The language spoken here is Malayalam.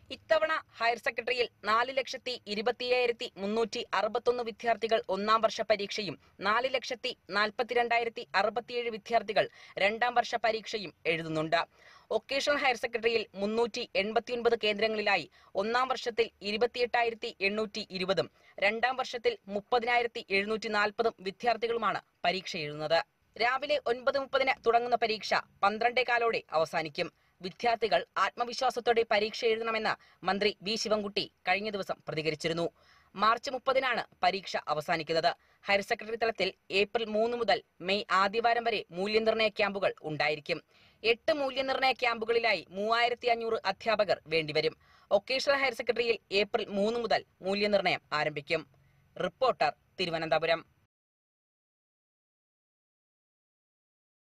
ഇത്തവണ ഹയർ സെക്കൻഡറിയിൽ നാല് ലക്ഷത്തി ഇരുപത്തിയ്യായിരത്തി മുന്നൂറ്റി അറുപത്തൊന്ന് വിദ്യാർത്ഥികൾ ഒന്നാം വർഷ പരീക്ഷയും നാല് ലക്ഷത്തി നാൽപ്പത്തിരണ്ടായിരത്തി അറുപത്തിയേഴ് വിദ്യാർത്ഥികൾ രണ്ടാം വർഷ പരീക്ഷയും എഴുതുന്നുണ്ട് വൊക്കേഷണൽ ഹയർ സെക്കൻഡറിയിൽ മുന്നൂറ്റി എൺപത്തിയൊൻപത് കേന്ദ്രങ്ങളിലായി ഒന്നാം വർഷത്തിൽ ഇരുപത്തിയെട്ടായിരത്തി എണ്ണൂറ്റി ഇരുപതും രണ്ടാം വർഷത്തിൽ മുപ്പതിനായിരത്തി എഴുന്നൂറ്റി നാൽപ്പതും വിദ്യാർത്ഥികളുമാണ് പരീക്ഷ എഴുതുന്നത് രാവിലെ ഒൻപത് മുപ്പതിന് തുടങ്ങുന്ന പരീക്ഷ പന്ത്രണ്ടേ കാലോടെ അവസാനിക്കും വിദ്യാർത്ഥികൾ ആത്മവിശ്വാസത്തോടെ പരീക്ഷ എഴുതണമെന്ന് മന്ത്രി വി ശിവൻകുട്ടി കഴിഞ്ഞ ദിവസം പ്രതികരിച്ചിരുന്നു മാർച്ച് മുപ്പതിനാണ് പരീക്ഷ അവസാനിക്കുന്നത് ഹയർ സെക്കൻഡറി തലത്തിൽ ഏപ്രിൽ മൂന്ന് മുതൽ മെയ് ആദ്യവാരം വരെ മൂല്യനിർണ്ണയ ക്യാമ്പുകൾ ഉണ്ടായിരിക്കും എട്ട് മൂല്യനിർണ്ണയ ക്യാമ്പുകളിലായി മൂവായിരത്തി അഞ്ഞൂറ് അധ്യാപകർ വേണ്ടിവരും വൊക്കേഷണൽ ഹയർ സെക്കൻഡറിയിൽ ഏപ്രിൽ മൂന്ന് മുതൽ മൂല്യനിർണ്ണയം ആരംഭിക്കും റിപ്പോർട്ടർ തിരുവനന്തപുരം